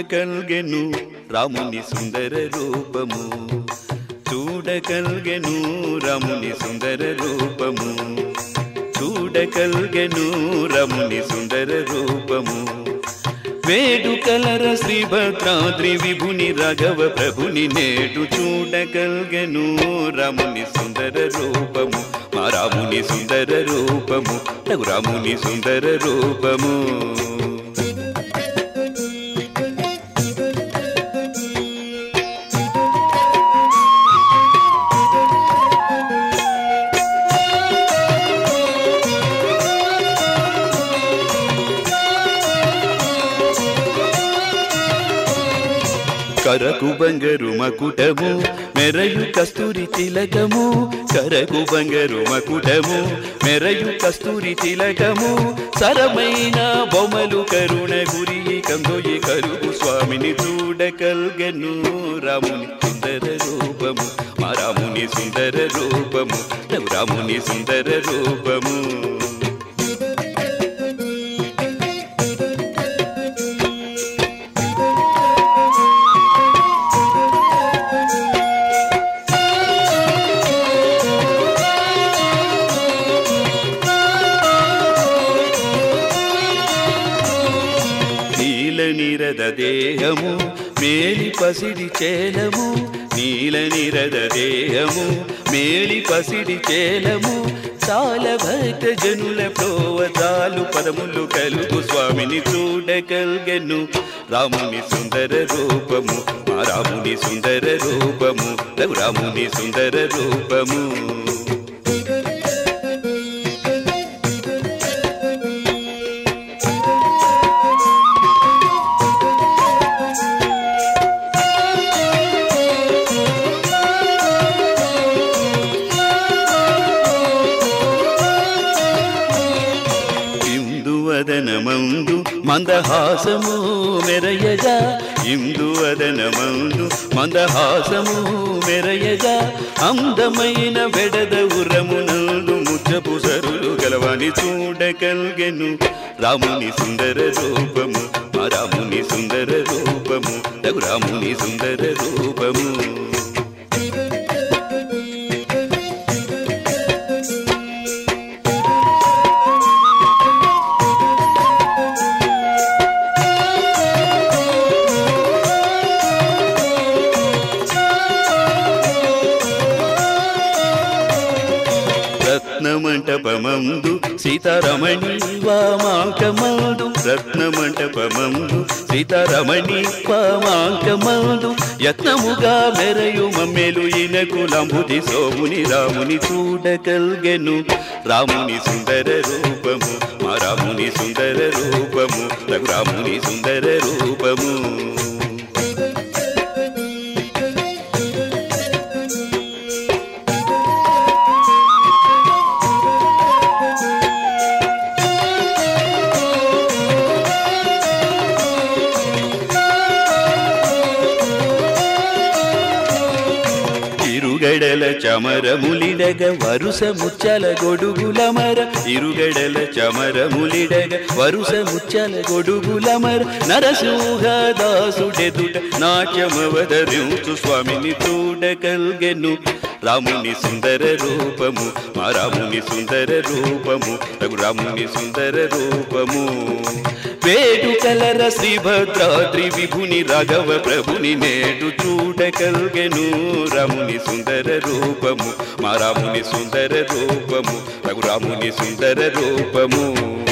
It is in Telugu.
చూడగల్గెను రాముని సుందర రూపము చూడగల్గెను రాముని సుందర రూపము చూడగల్గెను రాముని సుందర రూపము వేడుకలర శ్రీభద్రాద్రి విభుని రాఘవ ప్రభుని నేడు చూడగల్గెను రాముని సుందర రూపము మా రాముని సుందర రూపము రఘురాముని సుందర రూపము కరకు బంగరు మకుటము మెరయు కస్తూరి తిలకము కరకు బంగరు మకుటము మెరయు కస్తూరి తిలకము సరమైన బొమ్మలు కరుణ గురి కందొయ్యి కరుగు స్వామిని చూడకల్గను రాముని సుందర రూపము మా రాముని సుందర రూపము రాముని సుందర రూపము నీల నిరద దేహము మేలి పసిడి చేలము నీల నిరద దేహము మేలి పసిడి చేలము చాలా భక్త జనుల ప్రోవతాలు పదములు కలుగు స్వామిని చూడగల్గెను రాముని సుందర రూపము మా రాముని సుందర రూపము రాముని సుందర రూపము ఇందువదనమందు మందహాసము మెరయగా ఇందువదనమందు మందహాసము మెరయగా అందమైన వెడద ఉరమునందు ముచ్చపు సరులు గలవాని చూడగల్గెను రాముని సుందర రూపము మా రాముని సుందర రూపము రఘురాముని సుందర రూపము రత్నమంటపమందు సీతారమణి వామాంకమందు రత్నమంటపమందు సీతారమణి వామాంకమందు యత్నముగా మెరయు మమ్మెలు ఇనకు లంబుది సోముని రాముని చూడగల్గెను రాముని సుందర రూపము మా రాముని సుందర రూపము రఘురాముని సుందర రూపము ఇరుగడల చమరములిడగ వరుస ముచ్చల గొడుగులమర ఇరుగడల చమరములిడగ వరుస ముచ్చల గొడుగులమర నరసింహదాసుడెదుట నాట్యమవదరించు స్వామిని చూడగల్గెను రాముని సుందర రూపము మా రాముని సుందర రూపము రఘురాముని సుందర రూపము వేడుకలర శ్రీభద్రాద్రి విభుని రాఘవ ప్రభుని నేడు చూడగల్గెను రాముని సుందర రూపము మా రాముని సుందర రూపము రఘురాముని సుందర రూపము